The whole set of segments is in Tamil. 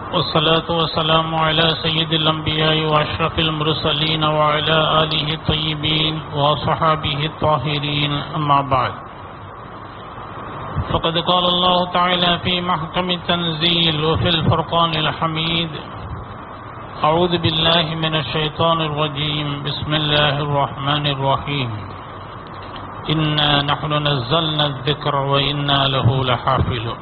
والصلاة والسلام على سيد الأنبياء وأشرف المرسلين وعلى آله الطيبين وصحابه الطاهرين أما بعد فقد قال الله تعالى في محكم التنزيل وفي الفرقان الحميد أعوذ بالله من الشيطان الرجيم بسم الله الرحمن الرحيم إنا نحن نزلنا الذكر وإنا له لحافظون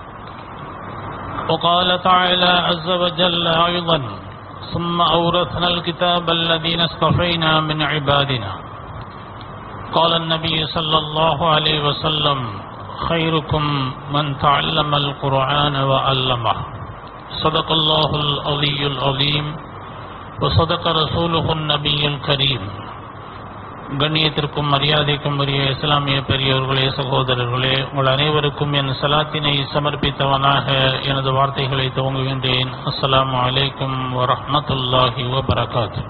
وقال تعالى عز وجل أيضا ثم أورثنا الكتاب الذين اصطفينا من عبادنا قال النبي صلى الله عليه وسلم خيركم من تعلم القرآن وعلمه صدق الله العلي العظيم وصدق رسوله النبي الكريم கண்ணியத்திற்கும் மரியாதைக்கும் உரிய இஸ்லாமிய பெரியோர்களே சகோதரர்களே உங்கள் அனைவருக்கும் என் சலாத்தினை சமர்ப்பித்தவனாக எனது வார்த்தைகளை துவங்குகின்றேன் அஸ்ஸலாமு அலைக்கும் வரஹ்மத்துல்லாஹி வபரகாத்து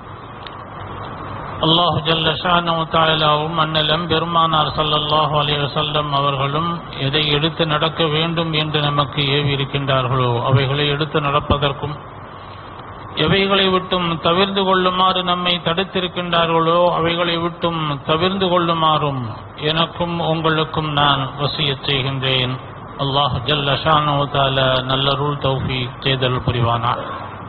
அல்லாஹு ஜல்ல ஷானு தாயலாவும் அண்ணலம் பெருமானார் ஸல்லல்லாஹு அலைஹி வஸல்லம் அவர்களும் எதை எடுத்து நடக்க வேண்டும் என்று நமக்கு ஏவி இருக்கின்றார்களோ அவைகளை எடுத்து நடப்பதற்கும் எவைகளை விட்டும் தவிர்ந்து கொள்ளுமாறு நம்மை தடுத்திருக்கின்றார்களோ அவைகளை விட்டும் தவிர்ந்து கொள்ளுமாறும் எனக்கும் உங்களுக்கும் நான் வசியச் செய்கின்றேன் அல்லாஹ் ஜல்ல ஷானு தால நல்லருள் தௌஃபி செய்தல் புரிவானார்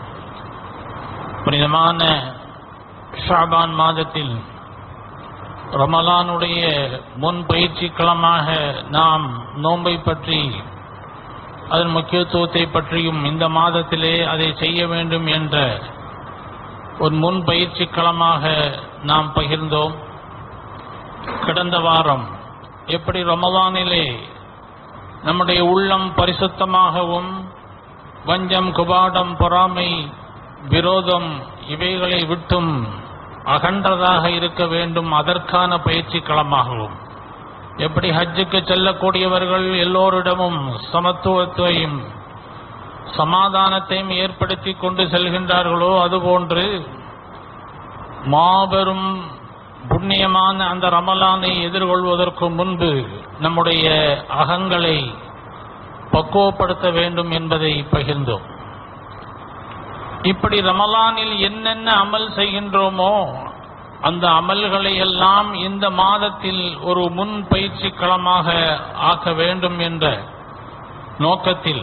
புனிதமான ஷாபான் மாதத்தில் ரமலானுடைய முன் பயிற்சி களமாக நாம் நோன்பை பற்றி அதன் முக்கியத்துவத்தை பற்றியும் இந்த மாதத்திலே அதை செய்ய வேண்டும் என்ற ஒரு முன் பயிற்சி களமாக நாம் பகிர்ந்தோம் கடந்த வாரம் எப்படி ரமலானிலே நம்முடைய உள்ளம் பரிசுத்தமாகவும் வஞ்சம் குபாடம் பொறாமை விரோதம் இவைகளை விட்டும் அகன்றதாக இருக்க வேண்டும் அதற்கான பயிற்சி களமாகவும் எப்படி ஹஜ்ஜுக்கு செல்லக்கூடியவர்கள் எல்லோரிடமும் சமத்துவத்தையும் சமாதானத்தையும் ஏற்படுத்தி கொண்டு செல்கின்றார்களோ அதுபோன்று மாபெரும் புண்ணியமான அந்த ரமலானை எதிர்கொள்வதற்கு முன்பு நம்முடைய அகங்களை பக்குவப்படுத்த வேண்டும் என்பதை பகிர்ந்தோம் இப்படி ரமலானில் என்னென்ன அமல் செய்கின்றோமோ அந்த அமல்களை எல்லாம் இந்த மாதத்தில் ஒரு முன் பயிற்சி களமாக ஆக்க வேண்டும் என்ற நோக்கத்தில்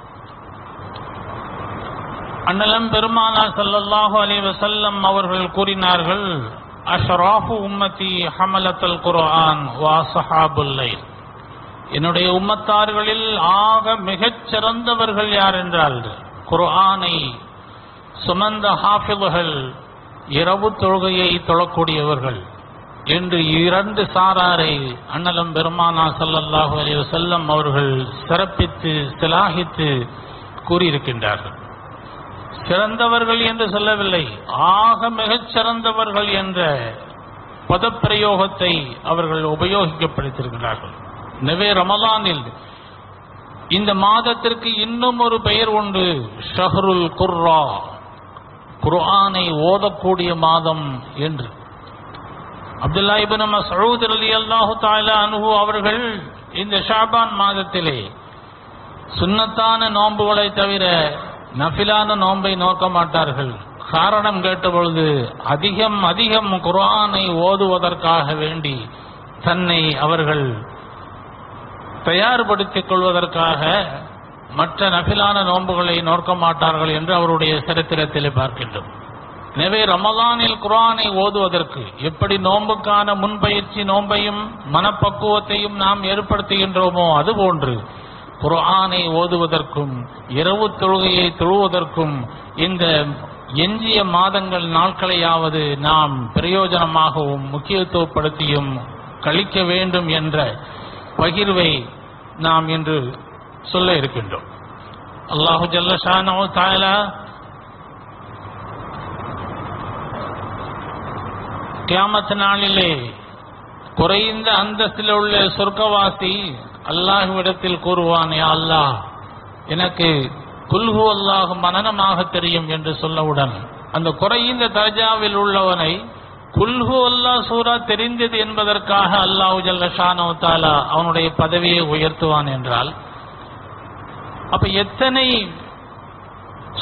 அண்ணலம் பெருமானா சல்லல்லாஹு அலைஹி வஸல்லம் அவர்கள் கூறினார்கள் அஷ்ராஃபு உம்மதி ஹமலத்தல் குர்ஆன் வா ஸஹாபுல் லைல் என்னுடைய உம்மத்தார்களில் ஆக மிகச் சிறந்தவர்கள் யார் என்றால் குர்ஆனை சுமந்த ஹாஃபிதுகள் இரவு தொழுகையை தொழக்கூடியவர்கள் என்று இரண்டு சாராரை அண்ணலம் பெருமானா சல்லல்லாஹு அலைஹி வஸல்லம் அவர்கள் சிறப்பித்து சிலாகித்து கூறியிருக்கின்றார்கள் சிறந்தவர்கள் என்று சொல்லவில்லை ஆக மிகச் சிறந்தவர்கள் என்ற பதப்பிரயோகத்தை அவர்கள் உபயோகிக்கப்படுத்தியிருக்கிறார்கள் எனவே ரமலானில் இந்த மாதத்திற்கு இன்னும் ஒரு பெயர் உண்டு ஷஹருல் குர்ரா குர்ஆனை ஓதக்கூடிய மாதம் என்று அப்துல்லா இபின் மசூத் அலி அல்லாஹு தாலா அனுகு அவர்கள் இந்த ஷாபான் மாதத்திலே சுன்னத்தான நோன்புகளை தவிர நஃபிலான நோன்பை நோக்க மாட்டார்கள் காரணம் கேட்டபொழுது அதிகம் அதிகம் குர்ஆனை ஓதுவதற்காக வேண்டி தன்னை அவர்கள் தயார்படுத்திக் கொள்வதற்காக மற்ற நபிலான நோன்புகளை நோக்க மாட்டார்கள் என்று அவருடைய சரித்திரத்திலே பார்க்கின்றோம் எனவே ரமலானில் குரானை ஓதுவதற்கு எப்படி நோன்புக்கான முன்பயிற்சி நோன்பையும் மனப்பக்குவத்தையும் நாம் ஏற்படுத்துகின்றோமோ அதுபோன்று குர்ஆனை ஓதுவதற்கும் இரவு தொழுகையை தொழுவதற்கும் இந்த எஞ்சிய மாதங்கள் நாட்களையாவது நாம் பிரயோஜனமாகவும் முக்கியத்துவப்படுத்தியும் கழிக்க வேண்டும் என்ற பகிர்வை நாம் இன்று சொல்ல இருக்கின்றோம் அல்லாஹு ஜல்லஷானோ தாயலா கியாமத் நாளிலே குறைந்த அந்தஸ்தில் உள்ள சொர்க்கவாசி அல்லாஹுவிடத்தில் கூறுவான் யா அல்லாஹ் எனக்கு குல்ஹு அல்லாஹ் மனநமாக தெரியும் என்று சொல்லவுடன் அந்த குறைந்த தர்ஜாவில் உள்ளவனை குல்ஹு அல்லா சூரா தெரிந்தது என்பதற்காக அல்லாஹு ஜல்ல ஷானோ தாலா அவனுடைய பதவியை உயர்த்துவான் என்றால் அப்ப எத்தனை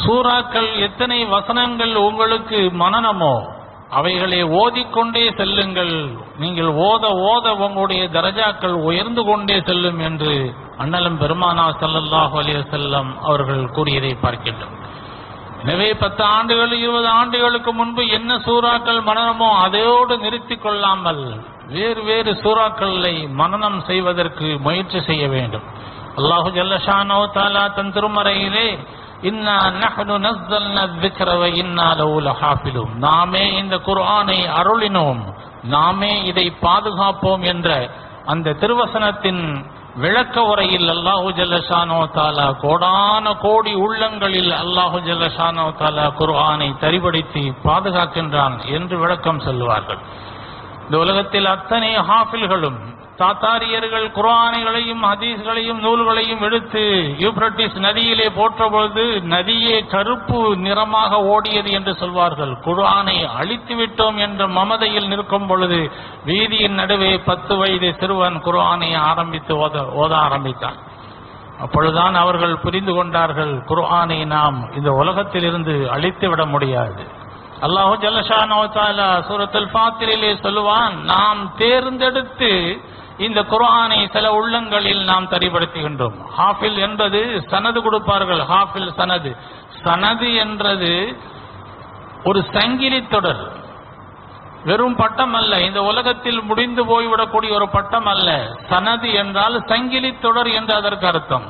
சூறாக்கள் எத்தனை வசனங்கள் உங்களுக்கு மனனமோ அவைகளை ஓதிக்கொண்டே செல்லுங்கள் நீங்கள் ஓத ஓத உங்களுடைய தரஜாக்கள் உயர்ந்து கொண்டே செல்லும் என்று அண்ணலம் பெருமானா ஸல்லல்லாஹு அலைஹி வஸல்லம் அவர்கள் கூறியதை பார்க்கின்றோம் எனவே பத்து ஆண்டுகள் இருபது ஆண்டுகளுக்கு முன்பு என்ன சூறாக்கள் மனனமோ அதோடு நிறுத்திக் கொள்ளாமல் வேறு வேறு சூறாக்களை மனனம் செய்வதற்கு முயற்சி செய்ய வேண்டும் அல்லாஹு ஜல்லஷானோ தாலா தன் திருமறையிலே இன்னா நஹ்னு நஸ்ஸல்னா الذِّكْرَ وَإِنَّا لَهُ لَحَافِظُونَ நாமே இந்த குர்ஆனை அருளினோம் நாமே இதை பாதுகாப்போம் என்ற அந்த திருவசனத்தின் விளக்க உரையில் அல்லாஹு ஜல்லஷானோ தாலா கோடான கோடி உள்ளங்களில் அல்லாஹு ஜல்லஷானோ தாலா குர்ஆனை தரிபடுத்தி பாதுகாக்கின்றான் என்று விளக்கம் சொல்லுவார்கள் இந்த உலகத்தில் அத்தனை ஹாஃபில்களும் தாத்தாரியர்கள் குர்ஆனைகளையும் ஹதீஸ்களையும் நூல்களையும் எடுத்து யூப்ரட்டிஸ் நதியிலே போற்ற பொழுது நதியே கருப்பு நிறமாக ஓடியது என்று சொல்வார்கள் குர்ஆனை அழித்து விட்டோம் என்ற மமதையில் நிற்கும் பொழுது வீதியின் நடுவே பத்து வயது சிறுவன் குர்ஆனை ஆரம்பித்து ஓத ஓத ஆரம்பித்தான் அப்பொழுதுதான் அவர்கள் புரிந்து கொண்டார்கள் குர்ஆனை நாம் இந்த உலகத்திலிருந்து அழித்து விட முடியாது அல்லாஹு ஜல்லஷானோ தாலா சூரத்துல் ஃபாத்திரிலே சொல்லுவான் நாம் தேர்ந்தெடுத்து இந்த குர்ஆனை சில உள்ளங்களில் நாம் தரிப்படுத்துகின்றோம் ஹாஃபில் என்பது சனது கொடுப்பார்கள் ஹாஃபில் சனது சனது என்றது ஒரு சங்கிலி தொடர் வெறும் பட்டம் அல்ல இந்த உலகத்தில் முடிந்து போய்விடக்கூடிய ஒரு பட்டம் அல்ல சனது என்றால் சங்கிலி தொடர் என்று அதற்கு அர்த்தம்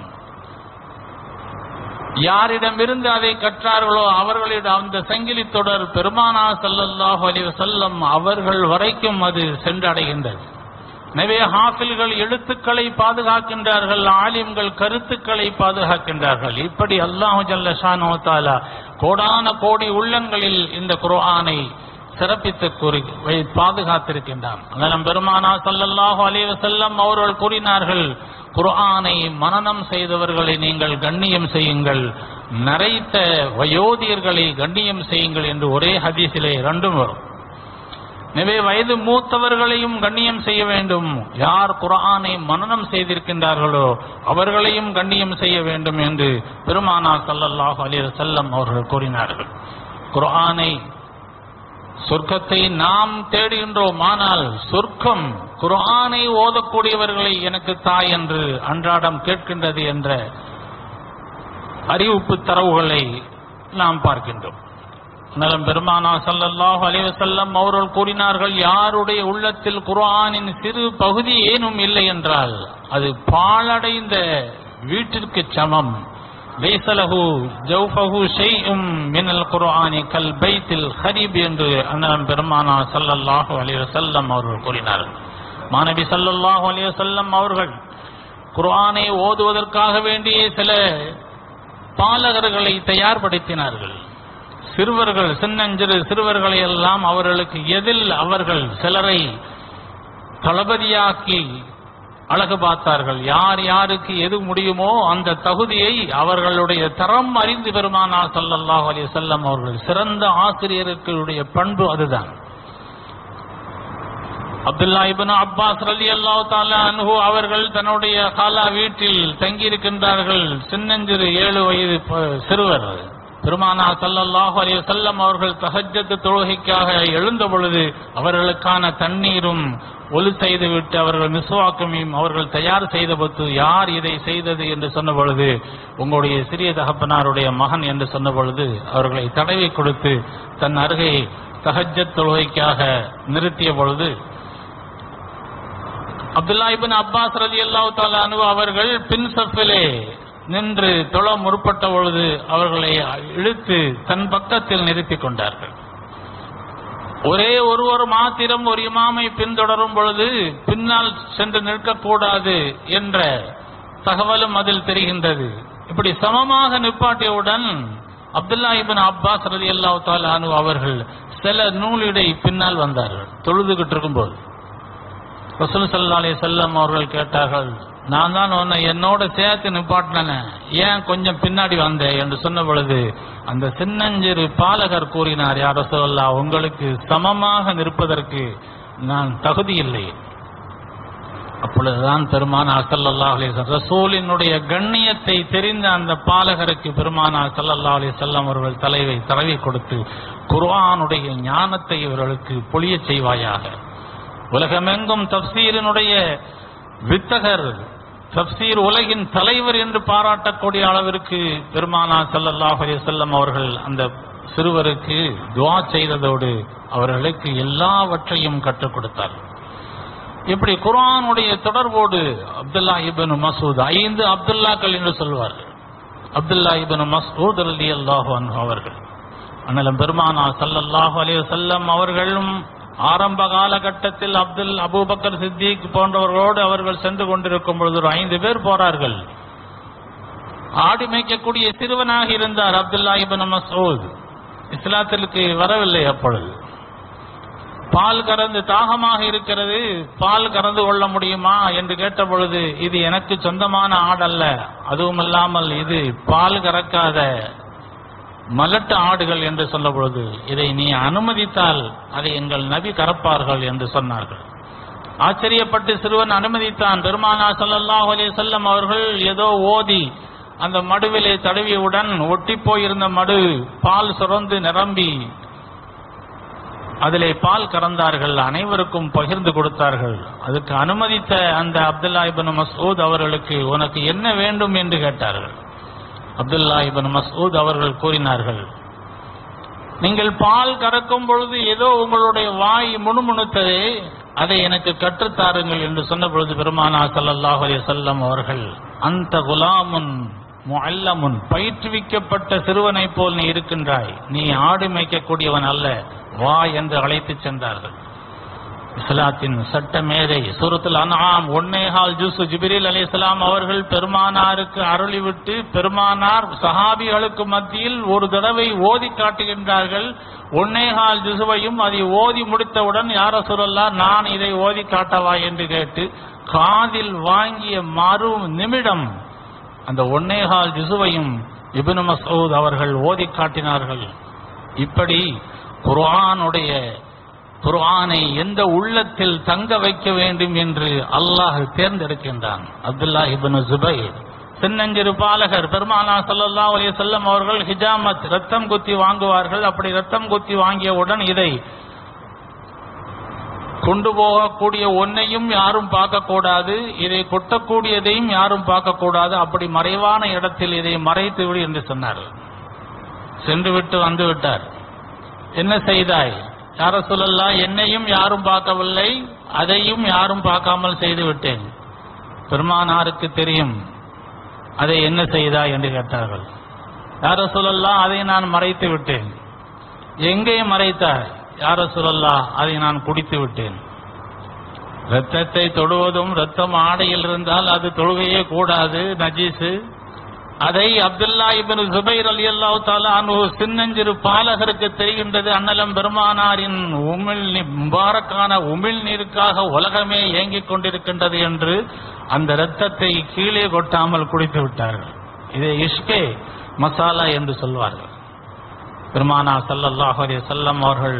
யாரிடமிருந்து அதை கற்றார்களோ அவர்களிடம் அந்த சங்கிலி தொடர் பெருமானா ஸல்லல்லாஹு அலைஹி வஸல்லம் அவர்கள் வரைக்கும் அது சென்றடைகின்றது எனவே ஹாஃபில்கள் எழுத்துக்களை பாதுகாக்கின்றார்கள் ஆலிம்கள் கருத்துக்களை பாதுகாக்கின்றார்கள் இப்படி அல்லாஹு ஜல்ல ஷானோ தாலா கோடான கோடி உள்ளங்களில் இந்த குர்ஆனை சிறப்பித்து கூறி வை- பாதுகாத்திருக்கின்றான் அதனால் பெருமானா ஸல்லல்லாஹு அலைஹி வஸல்லம் அவர்கள் கூறினார்கள் குர்ஆனை மனனம் செய்தவர்களை நீங்கள் கண்ணியம் செய்யுங்கள் நரைத்த வயோதியர்களை கண்ணியம் செய்யுங்கள் என்று ஒரே ஹதீஸிலே ரெண்டும் வரும் எனவே வயது மூத்தவர்களையும் கண்ணியம் செய்ய வேண்டும் யார் குர்ஆனை மனனம் செய்திருக்கின்றார்களோ அவர்களையும் கண்ணியம் செய்ய வேண்டும் என்று பெருமானா ஸல்லல்லாஹு அலைஹி வஸல்லம் அவர்கள் கூறினார்கள் குர்ஆனை சொர்க்கத்தை நாம் தேடுகின்றோம் ஆனால் சொர்க்கம் குர்ஆனை ஓதக்கூடியவர்களை எனக்கு தாய் என்று அன்றாடம் கேட்கின்றது என்ற அறிவிப்பு தரவுகளை நாம் பார்க்கின்றோம் நலம் பெருமானா ஸல்லல்லாஹு அலைஹி வஸல்லம் அவர்கள் கூறினார்கள் யாருடைய உள்ளத்தில் குர்ஆனின் சிறு பகுதி ஏனும் இல்லை என்றால் அது பாழடைந்த வீட்டிற்கு சமம் லைசலஹு ஜௌஃபஹு ஷைஉம் மினல் குர்ஆனி கல் பைத்தில் ஹரீப் என்று அண்ணன் பெருமானா ஸல்லல்லாஹு அலைஹி வஸல்லம் அவர்கள் கூறினார்கள் மாநபி ஸல்லல்லாஹு அலைஹி வஸல்லம் அவர்கள் குர்ஆனை ஓதுவதற்காக வேண்டிய சில பாலகர்களை தயார்படுத்தினார்கள் சிறுவர்கள் சின்னஞ்சிறு சிறுவர்களை எல்லாம் அவர்களுக்கு எதில் அவர்கள் சிலரை தளபதியாக்கி அழகு பார்த்தார்கள் யார் யாருக்கு எது முடியுமோ அந்த தகுதியை அவர்களுடைய தரம் அறிந்து பெருமானா ஸல்லல்லாஹு அலைஹி வஸல்லம் அவர்கள் சிறந்த ஆசிரியர்களுடைய பண்பு அதுதான் அப்துல்லா இப்னு அப்பாஸ் ரலியல்லாஹு தஆலா அன்ஹு அவர்கள் தன்னுடைய காலா வீட்டில் தங்கியிருக்கின்றார்கள் சின்னஞ்சிறு ஏழு வயது ப- சிறுவர் பெருமானா ஸல்லல்லாஹு அலைஹி வஸல்லம் அவர்கள் தஹஜ்ஜத் தொழுகைக்காக எழுந்த பொழுது அவர்களுக்கான தண்ணீரும் ஒலு செய்துவிட்டு அவர்கள் மிஸ்வாக்கமையும் அவர்கள் தயார் செய்த பொழுது யார் இதை செய்தது என்று சொன்ன பொழுது உங்களுடைய சிறிய தகப்பனாருடைய மகன் என்று சொன்ன பொழுது அவர்களை தடவி கொடுத்து தன் அருகே தஹஜ்ஜத் தொழுகைக்காக நிறுத்திய பொழுது அப்துல்லா இபின் அப்பாஸ் ரலி அல்லாஹு அவர்கள் பின் சஃபிலே நின்று தொழ முற்பட்ட பொழுது அவர்களை இழுத்து தன் பக்கத்தில் நிறுத்திக் கொண்டார்கள் ஒரே ஒருவர் மாத்திரம் ஒரு இமாமை பின்தொடரும் பொழுது பின்னால் சென்று நிற்கக்கூடாது என்ற தகவலும் அதில் தெரிகின்றது இப்படி சமமாக நிப்பாட்டியவுடன் அப்துல்லா இபின் அப்பாஸ் ரலி அல்லாஹு அவர்கள் சில நூலிடை பின்னால் வந்தார்கள் தொழுதுகிட்டு இருக்கும்போது ரசூல் சல்லா அலைஹி செல்லம் அவர்கள் கேட்டார்கள் நான் தான் உன்னை என்னோட சேர்த்து நிப்பாட்டினேன் ஏன் கொஞ்சம் பின்னாடி வந்தேன் என்று சொன்ன பொழுது அந்த சின்னஞ்சிறு பாலகர் கூறினார் யார் ரசூலல்லா உங்களுக்கு சமமாக நிற்பதற்கு நான் தகுதி இல்லை அப்பொழுதுதான் பெருமானார் ஸல்லல்லாஹு அலைஹி வஸல்லம் ரசூலினுடைய கண்ணியத்தை தெரிந்த அந்த பாலகருக்கு பெருமானார் ஸல்லல்லாஹு அலைஹி வஸல்லம் அவர்கள் தலைவை தடவி கொடுத்து குர்ஆனுடைய ஞானத்தை இவர்களுக்கு பொழியச் செய்வாயாக உலகமெங்கும் தப்சீரினுடைய வித்தகர் தப்சீர் உலகின் தலைவர் என்று பாராட்டக்கூடிய அளவிற்கு பெருமானார் ஸல்லல்லாஹு அலைஹி வஸல்லம் அவர்கள் அந்த சிறுவருக்கு துஆ செய்ததோடு அவர்களுக்கு எல்லாவற்றையும் கற்றுக் கொடுத்தார் இப்படி குர்ஆனுடைய தொடர்போடு அப்துல்லா இப்னு மசூத் ஐந்து அப்துல்லாக்கள் என்று சொல்வார்கள் அப்துல்லா இப்னு மஸ்ஊத் ரலியல்லாஹு அன்ஹு அவர்கள் அண்ணலம் பெருமானா ஸல்லல்லாஹு அலைஹி வஸல்லம் அவர்களும் ஆரம்ப காலகட்டத்தில் அப்துல் அபூபக்கர் சித்திக் போன்றவர்களோடு அவர்கள் சென்று கொண்டிருக்கும் பொழுது ஒரு ஐந்து பேர் போறார்கள் ஆடு மேய்க்கக்கூடிய சிறுவனாக இருந்தார் அப்துல்லா இப்னு மஸ்ஊத் இஸ்லாத்திற்கு வரவில்லை அப்பொழுது பால் கறந்து தாகமாக இருக்கிறது பால் கறந்து கொள்ள முடியுமா என்று கேட்ட பொழுது இது எனக்கு சொந்தமான ஆடல்ல அதுவும் இல்லாமல் இது பால் கறக்காத மலட்டு ஆடுகள் என்று சொல்ல பொழுது இதை நீ அனுமதித்தால் அதை எங்கள் நபி கறப்பார்கள் என்று சொன்னார்கள் ஆச்சரியப்பட்டு சிறுவன் அனுமதித்தான் பெருமானா ஸல்லல்லாஹு அலைஹி வஸல்லம் அவர்கள் ஏதோ ஓதி அந்த மடுவிலே தடவியவுடன் ஒட்டி போயிருந்த மடு பால் சுரந்து நிரம்பி அதிலே பால் கறந்தார்கள் அனைவருக்கும் பகிர்ந்து கொடுத்தார்கள் அதுக்கு அனுமதித்த அந்த அப்துல்லா இப்னு மஸ்ஊத் அவர்களுக்கு உனக்கு என்ன வேண்டும் என்று கேட்டார்கள் அப்துல்லா இப்னு மஸ்ஊத் அவர்கள் கூறினார்கள் நீங்கள் பால் கறக்கும் பொழுது ஏதோ உங்களுடைய வாய் முணுமுணுத்ததே அதை எனக்கு கற்றுத்தாருங்கள் என்று சொன்ன பொழுது பெருமானா ஸல்லல்லாஹு அலைஹி வஸல்லம் அவர்கள் அந்த குலாமுன் முஅல்லமுன் பயிற்றுவிக்கப்பட்ட சிறுவனைப் போல் நீ இருக்கின்றாய் நீ ஆடு மேய்க்கக்கூடியவன் அல்ல வா என்று அழைத்துச் சென்றார்கள் இஸ்லாத்தின் சட்ட மேதை சூரத்துல் அன்ஆம் ஒன்னேகால் ஜூசு ஜிபிரில் அலைஹிஸ்ஸலாம் அவர்கள் பெருமானாருக்கு அருளிவிட்டு பெருமானார் சஹாபிகளுக்கு மத்தியில் ஒரு தடவை ஓதி காட்டுகின்றார்கள் ஒன்னேகால் ஜுசுவையும் அதை ஓதி முடித்தவுடன் யார சொல்லலா நான் இதை ஓதி காட்டவா என்று கேட்டு காதில் வாங்கிய மறு நிமிடம் அந்த ஒன்னேகால் ஜுசுவையும் இப்னு மஸ்ஊத் அவர்கள் ஓதி காட்டினார்கள் இப்படி குர்ஆனுடைய குர்ஆனை எந்த உள்ளத்தில் தங்க வைக்க வேண்டும் என்று அல்லாஹ் தேர்ந்தெடுக்கின்றான் அப்துல்லா இப்னு ஜுபைர் சின்னஞ்சிறு பாலகர் பெருமானா ஸல்லல்லாஹு அலைஹி வஸல்லம் அவர்கள் ஹிஜாமத் ரத்தம் குத்தி வாங்குவார்கள் அப்படி ரத்தம் குத்தி வாங்கியவுடன் இதை கொண்டு போகக்கூடிய ஒன்னையும் யாரும் பார்க்கக்கூடாது இதை கொட்டக்கூடியதையும் யாரும் பார்க்கக்கூடாது அப்படி மறைவான இடத்தில் இதை மறைத்து விடு என்று சொன்னார் சென்று விட்டு வந்து விட்டார் என்ன செய்தாய் யார சொல்லலாம் என்னையும் யாரும் பார்க்கவில்லை அதையும் யாரும் பார்க்காமல் செய்து விட்டேன் பெருமானாருக்கு தெரியும் அதை என்ன செய்தாய் என்று கேட்டார்கள் யார சொல்லலாம் அதை நான் மறைத்து விட்டேன் எங்கே மறைத்தாய் யார சொல்லலாம் அதை நான் குடித்து விட்டேன் இரத்தத்தை தொடுவதும் ரத்தம் ஆடையில் இருந்தால் அது தொழுகையே கூடாது நஜீஸு அதை Abdullah ibn Zubair Ali Allah தாலா சின்னஞ்சிறு பாலகருக்கு தெரிகின்றது அன்னலம் பெருமானாரின் உமிழ் நீ- முபாரக்கான உமிழ் நீருக்காக உலகமே ஏங்கிக் கொண்டிருக்கின்றது என்று அந்த இரத்தத்தை கீழே கொட்டாமல் குடித்து விட்டார்கள் இதை இஷ்கே மசாலா என்று சொல்வார்கள் பெருமானா ஸல்லல்லாஹு அலைஹி வஸல்லம் அவர்கள்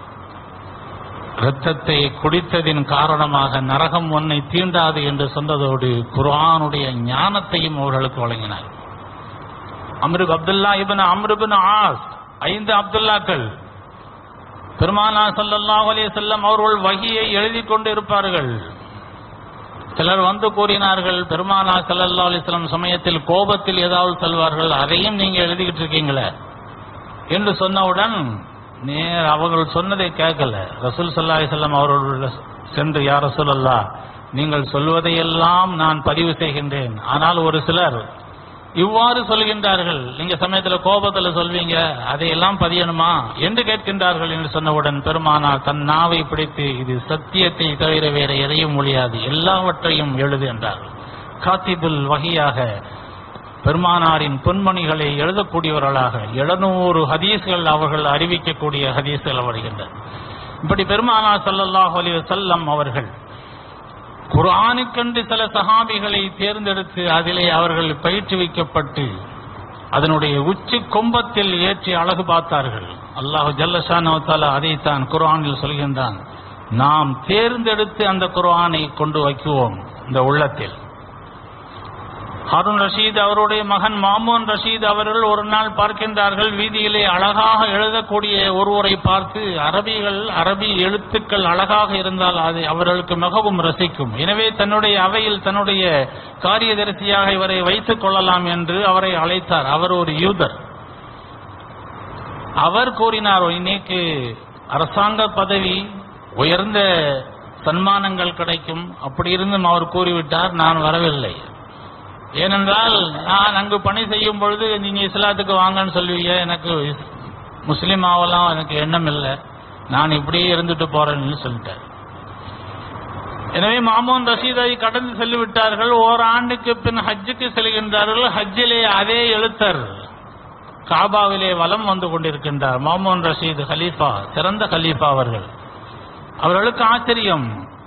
இரத்தத்தை குடித்ததின் காரணமாக நரகம் உன்னை தீண்டாது என்று சொன்னதோடு குர்ஆனுடைய ஞானத்தையும் அவர்களுக்கு வழங்கினார் அம்ரு அப்துல்லா இப்னு அம்ரு இப்னு ஆஸ் ஐந்து அப்துல்லாக்கள் பெருமானா ஸல்லல்லாஹு அலைஹி வஸல்லம் அவர்கள் வகியை எழுதி கொண்டு இருப்பார்கள் சிலர் வந்து கூறினார்கள் பெருமானா ஸல்லல்லாஹு அலைஹி வஸல்லம் சமயத்தில் கோபத்தில் ஏதாவது சொல்வார்கள் அதையும் நீங்க எழுதிக்கிட்டு இருக்கீங்களே என்று சொன்னவுடன் நேர் அவர்கள் சொன்னதை கேட்கல ரசூல் ஸல்லல்லாஹு அலைஹி வஸல்லம் அவர்கள் சென்று யார் ரசூலல்லா நீங்கள் சொல்வதையெல்லாம் நான் பதிவு செய்கின்றேன் ஆனால் ஒரு சிலர் இவ்வாறு சொல்கின்றார்கள் நீங்க சமயத்துல கோபத்துல சொல்வீங்க அதையெல்லாம் பதியணுமா என்று கேட்கின்றார்கள் என்று சொன்னவுடன் பெருமானார் தன் நாவை பிடித்து இது சத்தியத்தை தவிர வேற எதையும் முடியாது எல்லாவற்றையும் எழுது என்றார்கள் காத்திபுல் வகையாக பெருமானாரின் பொன்மணிகளை எழுதக்கூடியவர்களாக எழுநூறு ஹதீஸ்கள் அவர்கள் அறிவிக்கக்கூடிய ஹதீஸ்கள் வருகின்றன இப்படி பெருமானார் ஸல்லல்லாஹு அலைஹி வஸல்லம் அவர்கள் குர்ஆனுக்கென்று சில சஹாபிகளை தேர்ந்தெடுத்து அதிலே அவர்கள் பயிற்றுவிக்கப்பட்டு அதனுடைய உச்சி கொம்பத்தில் ஏற்றி அழகு பார்த்தார்கள் அல்லாஹு ஜல்லஷானு தாலா அதைத்தான் குர்ஆனில் சொல்கின்றான் நாம் தேர்ந்தெடுத்து அந்த குர்ஆனை கொண்டு வைக்குவோம் இந்த உள்ளத்தில் ஹாரூன் ரஷீத் அவருடைய மகன் மாமூன் ரஷீத் அவர்கள் ஒரு நாள் பார்க்கின்றார்கள் வீதியிலே அழகாக எழுதக்கூடிய ஒருவரை பார்த்து அரபிகள் அரபி எழுத்துக்கள் அழகாக இருந்தால் அது அவர்களுக்கு மிகவும் ரசிக்கும் எனவே தன்னுடைய அவையில் தன்னுடைய காரியதரிசியாக இவரை வைத்துக் கொள்ளலாம் என்று அவரை அழைத்தார் அவர் ஒரு யூதர் அவர் கூறினார் இன்னைக்கு அரசாங்க பதவி உயர்ந்த சன்மானங்கள் கிடைக்கும் அப்படி இருந்தும் அவர் கூறிவிட்டார் நான் வரவில்லை ஏனென்றால் நான் அங்கு பணி செய்யும் பொழுது நீங்க இஸ்லாத்துக்கு வாங்கன்னு சொல்லுவீங்க எனக்கு இஸ்- முஸ்லீம் ஆகலாம் எனக்கு எண்ணம் இல்லை நான் இப்படியே இருந்துட்டு போறேன்னு சொல்லிட்டார் எனவே மாமூன் ரஷீதை கடந்து செல்லி விட்டார்கள் ஓராண்டுக்கு பின் ஹஜ்ஜுக்கு செல்கின்றார்கள் ஹஜ்ஜிலே அதே எழுத்தர் காபாவிலே வலம் வந்து கொண்டிருக்கின்றார் மாமூன் ரஷீத் ஹலீஃபா சிறந்த ஹலீஃபா அவர்கள் அவர்களுக்கு ஆச்சரியம்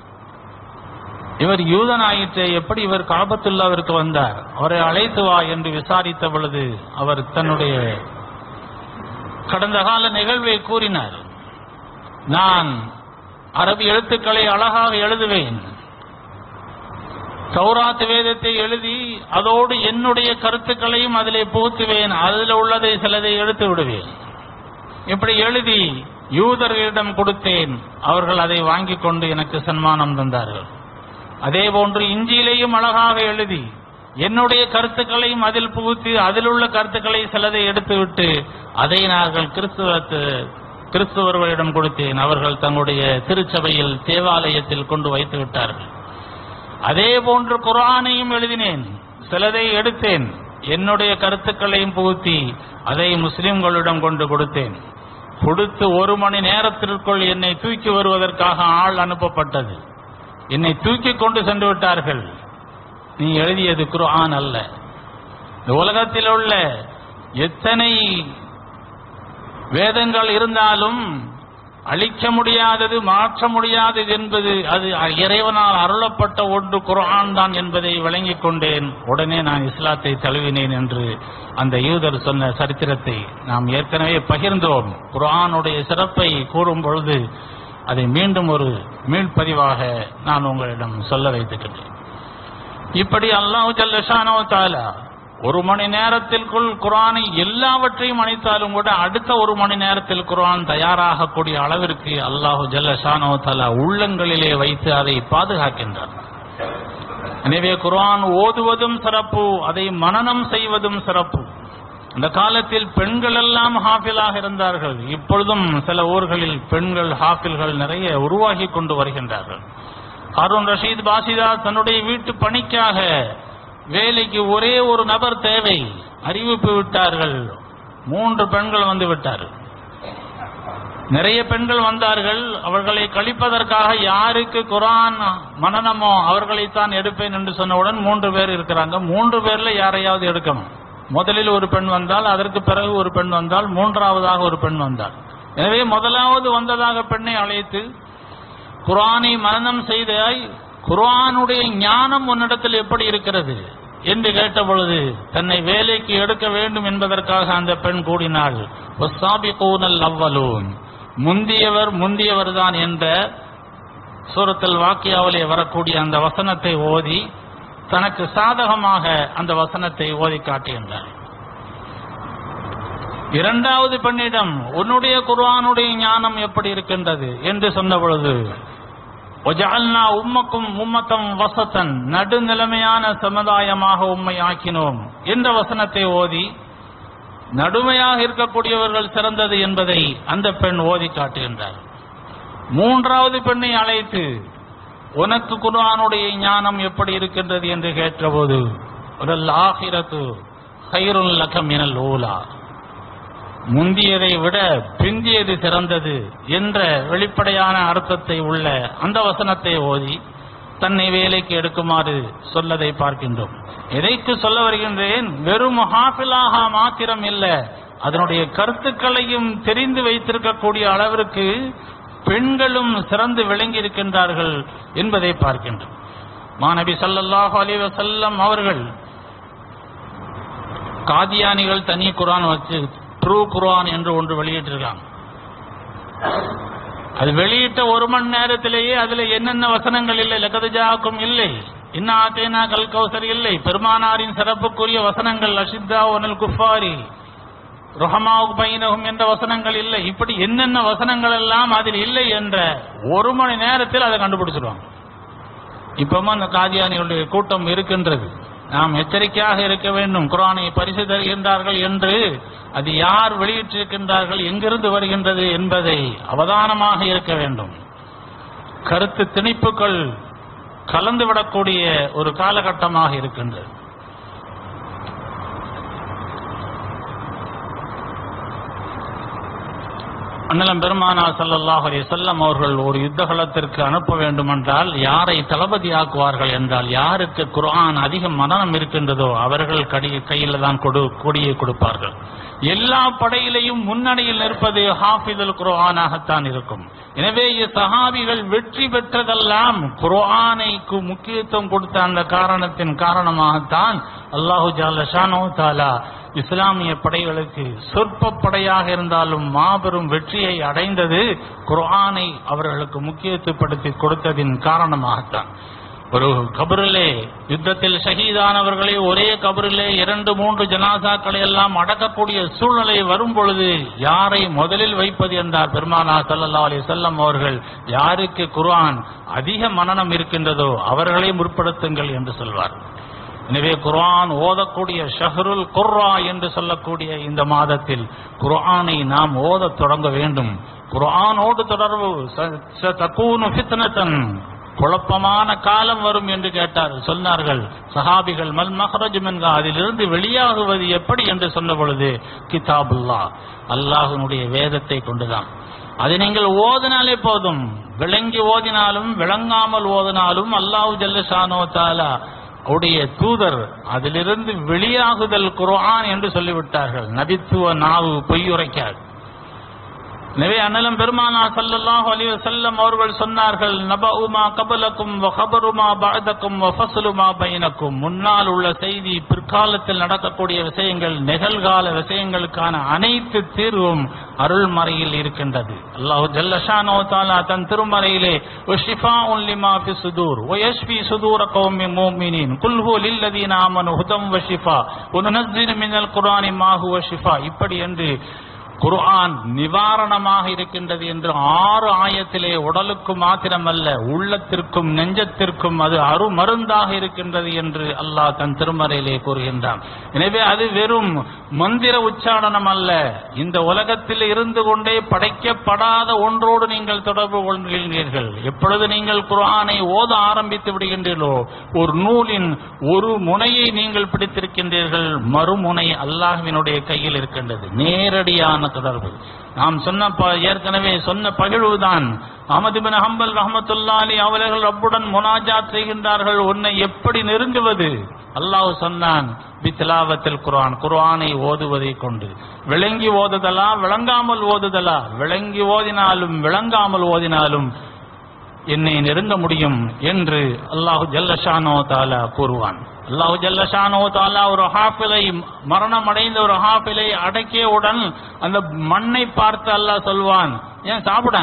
இவர் யூதன் ஆயிற்று எப்படி இவர் காபத்துல்லாவிற்கு வந்தார் அவரை அழைத்து வா என்று விசாரித்த பொழுது அவர் தன்னுடைய கடந்த கால நிகழ்வை கூறினார் நான் அரபி எழுத்துக்களை அழகாக எழுதுவேன் தௌராத் வேதத்தை எழுதி அதோடு என்னுடைய கருத்துக்களையும் அதிலே புகுத்துவேன் அதில் உள்ளதை சிலதை எடுத்து விடுவேன் இப்படி எழுதி யூதர்களிடம் கொடுத்தேன் அவர்கள் அதை வாங்கிக் கொண்டு எனக்கு சன்மானம் தந்தார்கள் அதே போன்று இஞ்சியிலேயும் அழகாக எழுதி என்னுடைய கருத்துக்களையும் அதில் புகுத்தி அதில் உள்ள கருத்துக்களை சிலதை எடுத்துவிட்டு அதை நாங்கள் கிறிஸ்துவத்து கிறிஸ்துவர்களிடம் கொடுத்தேன் அவர்கள் தங்களுடைய திருச்சபையில் தேவாலயத்தில் கொண்டு வைத்து விட்டார்கள் அதே போன்று குர்ஆனையும் எழுதினேன் சிலதை எடுத்தேன் என்னுடைய கருத்துக்களையும் புகுத்தி அதை முஸ்லிம்களிடம் கொண்டு கொடுத்தேன் கொடுத்து ஒரு மணி நேரத்திற்குள் என்னை தூக்கி வருவதற்காக ஆள் அனுப்பப்பட்டது என்னை தூக்கி கொண்டு சென்று விட்டார்கள் நீ எழுதியது குர்ஆன் அல்ல இந்த உலகத்தில் உள்ள எத்தனை வேதங்கள் இருந்தாலும் அழிக்க முடியாதது மாற்ற முடியாதது என்பது அது இறைவனால் அருளப்பட்ட ஒன்று குர்ஆன் தான் என்பதை விளங்கிக் கொண்டேன் உடனே நான் இஸ்லாத்தை தழுவினேன் என்று அந்த யூதர் சொன்ன சரித்திரத்தை நாம் ஏற்கனவே பகிர்ந்தோம் குர்ஆனுடைய சிறப்பை கூறும் பொழுது அதை மீண்டும் ஒரு மீள்பதிவாக நான் உங்களிடம் சொல்ல வைத்துக்கிட்டேன் இப்படி அல்லாஹ் ஜல்லஷானோ தாலா ஒரு மணி நேரத்திற்குள் குர்ஆனை எல்லாவற்றையும் அணித்தாலும் கூட அடுத்த ஒரு மணி நேரத்தில் குர்ஆன் தயாராகக்கூடிய அளவிற்கு அல்லாஹு ஜல்லஷானோ தாலா உள்ளங்களிலே வைத்து அதை பாதுகாக்கின்றார் எனவே குர்ஆன் ஓதுவதும் சிறப்பு அதை மனனம் செய்வதும் சிறப்பு அந்த காலத்தில் பெண்கள் எல்லாம் ஹாஃபிலாக இருந்தார்கள் இப்பொழுதும் சில ஊர்களில் பெண்கள் ஹாஃபில்கள் நிறைய உருவாகி கொண்டு வருகின்றார்கள் ஹாரூன் ரஷீத் பாசிதா தன்னுடைய வீட்டு பணிக்காக வேலைக்கு ஒரே ஒரு நபர் தேவை அறிவிப்பு விட்டார்கள் மூன்று பெண்கள் வந்து விட்டார்கள் நிறைய பெண்கள் வந்தார்கள் அவர்களை கழிப்பதற்காக யாருக்கு குரான் மனநமோ அவர்களைத்தான் எடுப்பேன் என்று சொன்னவுடன் மூன்று பேர் இருக்கிறாங்க மூன்று பேர்ல யாரையாவது எடுக்கணும் முதலில் ஒரு பெண் வந்தால் அதற்கு பிறகு ஒரு பெண் வந்தால் மூன்றாவதாக ஒரு பெண் வந்தாள் எனவே முதலாவது வந்ததாக பெண்ணை அழைத்து குர்ஆனை மனனம் செய்தாய் குர்ஆனுடைய ஞானம் உன்னிடத்தில் எப்படி இருக்கிறது என்று கேட்ட பொழுது தன்னை வேலைக்கு எடுக்க வேண்டும் என்பதற்காக அந்த பெண் கூடினாள் "வஸ்ஸாபிகூனல் அவ்வலூன் முந்தியவர் முந்தியவர் தான் என்ற சூரத்தில் வாக்கியாவிலே வரக்கூடிய அந்த வசனத்தை ஓதி தனக்கு சாதகமாக அந்த வசனத்தை ஓதி காட்டுகின்றார் இரண்டாவது பெண்ணிடம் உன்னுடைய குர்ஆனுடைய ஞானம் எப்படி இருக்கின்றது என்று சொன்ன பொழுது ஒஜால்னா உம்மக்கும் உம்மத்தம் வசத்தன் நடுநிலைமையான சமுதாயமாக உம்மை ஆக்கினோம் என்ற வசனத்தை ஓதி நடுமையாக இருக்கக்கூடியவர்கள் சிறந்தது என்பதை அந்த பெண் ஓதி காட்டுகின்றார் மூன்றாவது பெண்ணை அழைத்து உனக்கு குர்ஆனுடைய ஞானம் எப்படி இருக்கின்றது என்று கேட்டபோது உடல் ஆகிரத்து ஹைருல் லக மினல் ஊலா முந்தியதை விட பிந்தியது சிறந்தது என்ற வெளிப்படையான அர்த்தத்தை உள்ள அந்த வசனத்தை ஓதி தன்னை வேலைக்கு எடுக்குமாறு சொல்லதை பார்க்கின்றோம் எதைக்கு சொல்ல வருகின்றேன் வெறும் ஹாஃபிலாக மாத்திரம் இல்ல அதனுடைய கருத்துக்களையும் தெரிந்து வைத்திருக்கக்கூடிய அளவிற்கு பெண்களும் சிறந்து விளங்கி இருக்கின்றார்கள் என்பதை பார்க்கின்றோம் மாநபி ஸல்லல்லாஹு அலைஹி வஸல்லம் அவர்கள் காதியானிகள் தனி குர்ஆன் வச்சு ட்ரூ குர்ஆன் என்று ஒன்று வெளியிட்டிருக்காங்க அது வெளியிட்ட ஒரு மணி நேரத்திலேயே அதுல என்னென்ன வசனங்கள் இல்லை லகதஜாக்கும் இல்லை இன்னாத்தேனா கல் கௌசர் இல்லை பெருமானாரின் சிறப்புக்குரிய வசனங்கள் அஷித்தா ஒனல் குஃபாரி ருஹமாவு பைனகும் என்ற வசனங்கள் இல்லை இப்படி என்னென்ன வசனங்கள் எல்லாம் அதில் இல்லை என்ற ஒரு மணி நேரத்தில் அதை கண்டுபிடிச்சிருவாங்க இப்பவும் அந்த காதியானிகளுடைய கூட்டம் இருக்கின்றது நாம் எச்சரிக்கையாக இருக்க வேண்டும் குரானை பரிசு தருகின்றார்கள் என்று அது யார் வெளியிட்டிருக்கின்றார்கள் எங்கிருந்து வருகின்றது என்பதை அவதானமாக இருக்க வேண்டும் கருத்து திணிப்புகள் கலந்துவிடக்கூடிய ஒரு காலகட்டமாக இருக்கின்றது அண்ணலம் பெருமானா ஸல்லல்லாஹு அலைஹி வஸல்லம் அவர்கள் ஒரு யுத்த களத்திற்கு அனுப்ப வேண்டுமென்றால் யாரை தளபதியாக்குவார்கள் என்றால் யாருக்கு குர்ஆன் அதிக மனனம் இருக்கின்றதோ அவர்கள் கடி கையில் தான் கொடு கொடியை கொடுப்பார்கள் எல்லா படையிலையும் முன்னணியில் நிற்பது ஹாஃபிதுல் குர்ஆனாகத்தான் இருக்கும் எனவே சஹாபிகள் வெற்றி பெற்றதெல்லாம் குர்ஆனைக்கு முக்கியத்துவம் கொடுத்த அந்த காரணத்தின் காரணமாகத்தான் அல்லாஹு ஜால்ல ஷானோ தாலா இஸ்லாமிய படைகளுக்கு சொற்ப படையாக இருந்தாலும் மாபெரும் வெற்றியை அடைந்தது குர்ஆனை அவர்களுக்கு முக்கியத்துவப்படுத்தி கொடுத்ததின் காரணமாகத்தான் ஒரு கபரிலே யுத்தத்தில் ஷஹீதானவர்களை ஒரே கபரிலே இரண்டு மூன்று ஜனாசாக்களை எல்லாம் அடக்கக்கூடிய சூழ்நிலை வரும் பொழுது யாரை முதலில் வைப்பது என்றார் பெருமானா ஸல்லல்லாஹு அலைஹி வஸல்லம் அவர்கள் யாருக்கு குர்ஆன் அதிக மனனம் இருக்கின்றதோ அவர்களை முற்படுத்துங்கள் என்று சொல்வார் எனவே குர்ஆன் ஓதக்கூடிய ஷஹருல் குர்ரா என்று சொல்லக்கூடிய இந்த மாதத்தில் குர்ஆனை நாம் ஓதத் தொடங்க வேண்டும் குர்ஆனோடு தொடர்பு ச- ச- தக்கூனு ஃபித்னத்தன் குழப்பமான காலம் வரும் என்று கேட்டார் சொன்னார்கள் சஹாபிகள் மல் மஹரஜ் மின்ஹா அதிலிருந்து வெளியாகுவது எப்படி என்று சொன்ன பொழுது கிதாபுல்லா அல்லாஹ்வினுடைய வேதத்தை கொண்டுதான் அதை நீங்கள் ஓதினாலே போதும் விளங்கி ஓதினாலும் விளங்காமல் ஓதினாலும் அல்லாஹ் ஜல்லஷானோ தாலா அவருடைய தூதர் அதிலிருந்து வெளியாகுதல் குர்ஆன் என்று சொல்லிவிட்டார்கள் நபித்துவ நாவு பொய்யுரைக்காது எனவே அண்ணலம் பெருமானா ஸல்லல்லாஹு அலைஹி வஸல்லம் அவர்கள் சொன்னார்கள் நபஉமா கபலக்கும் வ கபருமா பஅதக்கும் வ ஃபஸ்லுமா பைனக்கும் முன்னால் உள்ள செய்தி பிற்காலத்தில் நடக்கக்கூடிய விஷயங்கள் நிகழ்கால விஷயங்களுக்கான அனைத்து தீர்வும் அருள்மறையில் இருக்கின்றது அல்லாஹ் ஜல்ல ஷானோ தஆலா தன் திருமறையிலே வஷிஃபாஉன் லிமா ஃபி சுதூர் வ யஷ்ஃபி சுதூர கௌமின் முஃமினீன் குல் ஹுவ லில்லதீன ஆமனு ஹுதம் வ ஷிஃபா வ நுனஸ்ஸிலு மினல் குர்ஆனி மா ஹுவ ஷிஃபா இப்படி என்று குர்ஆன் நிவாரணமாக இருக்கின்றது என்று ஆறு ஆயத்திலே உடலுக்கு மாத்திரமல்ல உள்ளத்திற்கும் நெஞ்சத்திற்கும் அது அருமருந்தாக இருக்கின்றது என்று அல்லாஹ் தன் திருமறையிலே கூறுகின்றான் எனவே அது வெறும் மந்திர உச்சாரணம் அல்ல இந்த உலகத்தில் இருந்து கொண்டே படைக்கப்படாத ஒன்றோடு நீங்கள் தொடர்பு கொள்கின்றீர்கள் எப்பொழுது நீங்கள் குர்ஆனை ஓத ஆரம்பித்து விடுகின்றீர்களோ ஒரு நூலின் ஒரு முனையை நீங்கள் பிடித்திருக்கின்றீர்கள் மறுமுனை அல்லாஹ்வினுடைய கையில் இருக்கின்றது நேரடியான தொடர்பு நாம் சொன்ன ப- ஏற்கனவே சொன்ன பகிழ்வுதான் அஹமது பின் ஹம்பல் ரஹமத்துல்லாலி அவர்கள் ரப்புடன் முனாஜாத் செய்கின்றார்கள் உன்னை எப்படி நெருங்குவது அல்லாஹ் சொன்னான் பித்திலாவத்தில் குர்ஆன் குர்ஆனை ஓதுவதை கொண்டு விளங்கி ஓதுதலா விளங்காமல் ஓதுதலா விளங்கி ஓதினாலும் விளங்காமல் ஓதினாலும் என்னை நெருங்க முடியும் என்று அல்லாஹு ஜல்லஷானோ தாலா கூறுவான் அல்லாஹு ஜல்லஷானோ தாலா ஒரு ஹாஃபிலை மரணம் அடைந்த ஒரு ஹாஃபிலை அடக்கியவுடன் அந்த மண்ணை பார்த்து அல்லாஹ் சொல்வான் ஏன் சாப்பிட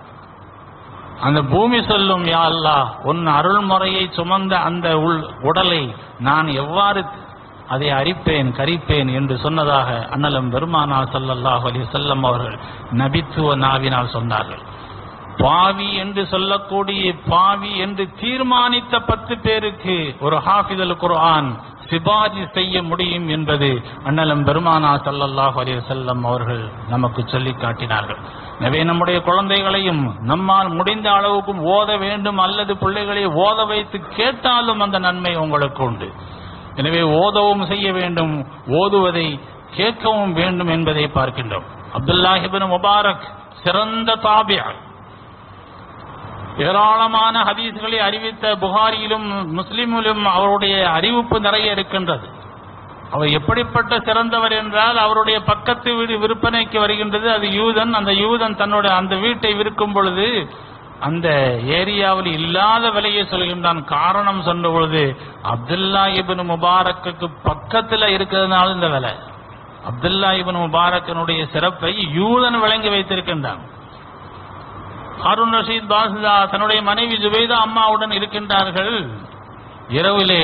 அந்த பூமி சொல்லும் யா அல்லாஹ் உன் அருள்முறையை சுமந்த அந்த உள் உடலை நான் எவ்வாறு அதை அரிப்பேன் கரிப்பேன் என்று சொன்னதாக அண்ணலம் பெருமானா ஸல்லல்லாஹு அலைஹி வஸல்லம் அவர்கள் நபித்துவ நாவினால் சொன்னார்கள் பாவி என்று சொல்லக்கூடிய பாவி என்று தீர்மானித்த பத்து பேருக்கு ஒரு ஹாஃபிதல் குர்ஆன் சிபாஜி செய்ய முடியும் என்பது அண்ணலம் பெருமானா ஸல்லல்லாஹு அலைஹி வஸல்லம் அவர்கள் நமக்கு சொல்லி காட்டினார்கள் எனவே நம்முடைய குழந்தைகளையும் நம்மால் முடிந்த அளவுக்கும் ஓத வேண்டும் அல்லது பிள்ளைகளை ஓத வைத்து கேட்டாலும் அந்த நன்மை உங்களுக்கு உண்டு எனவே ஓதவும் செய்ய வேண்டும் ஓதுவதை கேட்கவும் வேண்டும் என்பதை பார்க்கின்றோம் அப்துல்லாஹிபின் முபாரக் சிறந்த தாபியா ஏராளமான ஹதீஸ்களை அறிவித்த புகாரியிலும் முஸ்லிமிலும் அவருடைய அறிவிப்பு நிறைய இருக்கின்றது அவர் எப்படிப்பட்ட சிறந்தவர் என்றால் அவருடைய பக்கத்து வீடு விற்பனைக்கு வருகின்றது அது யூதன் அந்த யூதன் தன்னுடைய அந்த வீட்டை விற்கும் பொழுது அந்த ஏரியாவில் இல்லாத விலையை சொல்கின்றான் காரணம் சொன்ன பொழுது அப்துல்லா இபின் முபாரக்குக்கு பக்கத்துல இருக்கிறதுனால இந்த விலை அப்துல்லா இபின் முபாரக்கனுடைய சிறப்பை யூதன் விளங்கி வைத்திருக்கின்றான் ஹாரூன் ரஷீத் பாசுதா தன்னுடைய மனைவி ஜுபைதா அம்மாவுடன் இருக்கின்றார்கள் இரவிலே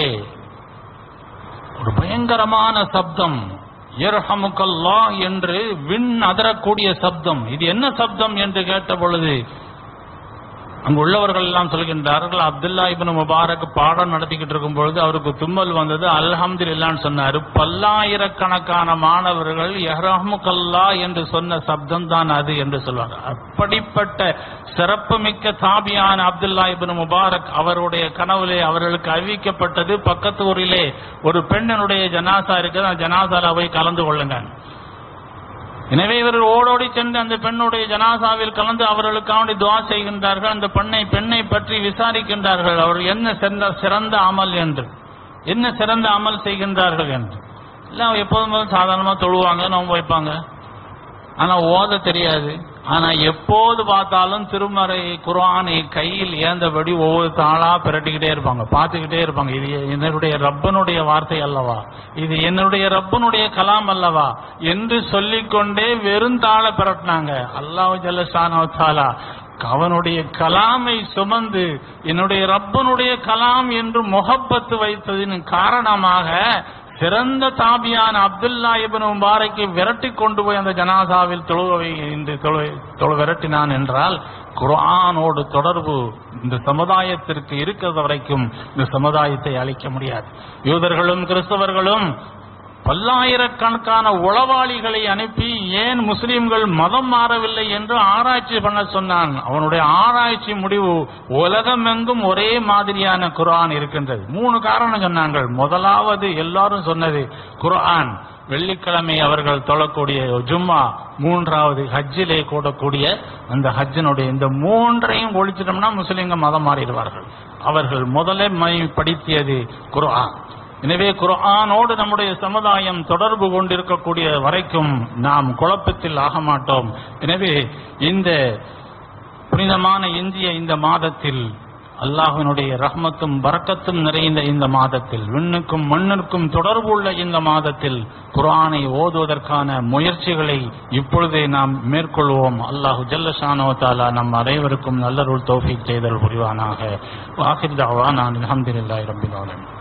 ஒரு பயங்கரமான சப்தம் எர்ஹமுக்கல்லா என்று விண் அதரக்கூடிய சப்தம் இது என்ன சப்தம் என்று கேட்ட பொழுது அங்கு உள்ளவர்கள் எல்லாம் சொல்கின்றார்கள் அப்துல்லா இப்னு முபாரக் பாடம் நடத்திக்கிட்டு இருக்கும் பொழுது அவருக்கு தும்மல் வந்தது அல்ஹம்துலில்லான்னு சொன்னாரு பல்லாயிரக்கணக்கான மாணவர்கள் எஹ்ரஹமுக்கல்லா என்று சொன்ன சப்தம் தான் அது என்று சொல்வாங்க அப்படிப்பட்ட சிறப்புமிக்க தாபியான அப்துல்லா இப்னு முபாரக் அவருடைய கனவுலே அவர்களுக்கு அறிவிக்கப்பட்டது பக்கத்து ஊரிலே ஒரு பெண்ணினுடைய ஜனாசா இருக்குது அந்த ஜனாசால போய் கலந்து கொள்ளுங்க எனவே இவர்கள் ஓடோடி சென்று அந்த பெண்ணுடைய ஜனாசாவில் கலந்து அவர்களுக்காக துவா செய்கின்றார்கள் அந்த பெண்ணை பெண்ணை பற்றி விசாரிக்கின்றார்கள் அவர் என்ன சிறந்த சிறந்த அமல் என்று என்ன சிறந்த அமல் செய்கின்றார்கள் என்று இல்லை எப்போதும் போல சாதாரணமா தொழுவாங்க நோன்பு வைப்பாங்க ஆனா ஓத தெரியாது ஆனா எப்போது பார்த்தாலும் திருமறை குர்ஆனை கையில் ஏந்தபடி ஒவ்வொரு தாளா பிரட்டிக்கிட்டே இருப்பாங்க பார்த்துக்கிட்டே இருப்பாங்க இது என்னுடைய ரப்பனுடைய வார்த்தை அல்லவா இது என்னுடைய ரப்பனுடைய கலாம் அல்லவா என்று சொல்லிக்கொண்டே வெறும் தாள பிரட்டினாங்க அல்லாஹ் ஜல்லஷானோ தாலா அவனுடைய கலாமை சுமந்து என்னுடைய ரப்பனுடைய கலாம் என்று முகப்பத்து வைத்ததின் காரணமாக சிறந்த தாபியான அப்துல்லா இப்னு முபாரக்கை விரட்டி கொண்டு போய் அந்த ஜனாசாவில் தொழுவை என்று தொழு தொழு விரட்டினான் என்றால் குர்ஆனோடு தொடர்பு இந்த சமுதாயத்திற்கு இருக்கிறது வரைக்கும் இந்த சமுதாயத்தை அழிக்க முடியாது யூதர்களும் கிறிஸ்தவர்களும் பல்லாயிரக்கணக்கான உளவாளிகளை அனுப்பி ஏன் முஸ்லிம்கள் மதம் மாறவில்லை என்று ஆராய்ச்சி பண்ண சொன்னான் அவனுடைய ஆராய்ச்சி முடிவு உலகமெங்கும் ஒரே மாதிரியான குர்ஆன் இருக்கின்றது மூணு காரணம் சொன்னாங்கள் முதலாவது எல்லாரும் சொன்னது குர்ஆன் வெள்ளிக்கிழமை அவர்கள் தொழக்கூடிய ஜும்மா மூன்றாவது ஹஜ்ஜிலே கூடக்கூடிய அந்த ஹஜ்ஜினுடைய இந்த மூன்றையும் ஒழிச்சிட்டோம்னா முஸ்லிம்கள் மதம் மாறிடுவார்கள் அவர்கள் முதலே மை படித்தியது குர்ஆன் எனவே குர்ஆனோடு நம்முடைய சமுதாயம் தொடர்பு கொண்டிருக்கக்கூடிய வரைக்கும் நாம் குழப்பத்தில் ஆக மாட்டோம் எனவே இந்த புனிதமான இந்திய இந்த மாதத்தில் அல்லாஹ்வினுடைய ரஹ்மத்தும் பரக்கத்தும் நிறைந்த இந்த மாதத்தில் விண்ணுக்கும் மண்ணிற்கும் தொடர்பு உள்ள இந்த மாதத்தில் குர்ஆனை ஓதுவதற்கான முயற்சிகளை இப்பொழுதே நாம் மேற்கொள்வோம் அல்லாஹு ஜல்லஷானோ தாலா நம் அனைவருக்கும் நல்லருள் தௌஃபீக் செய்தல் புரிவானாக வாஹிர் தாவா நான் அல்ஹம்துலில்லாஹி ரப்பில் ஆலமீன்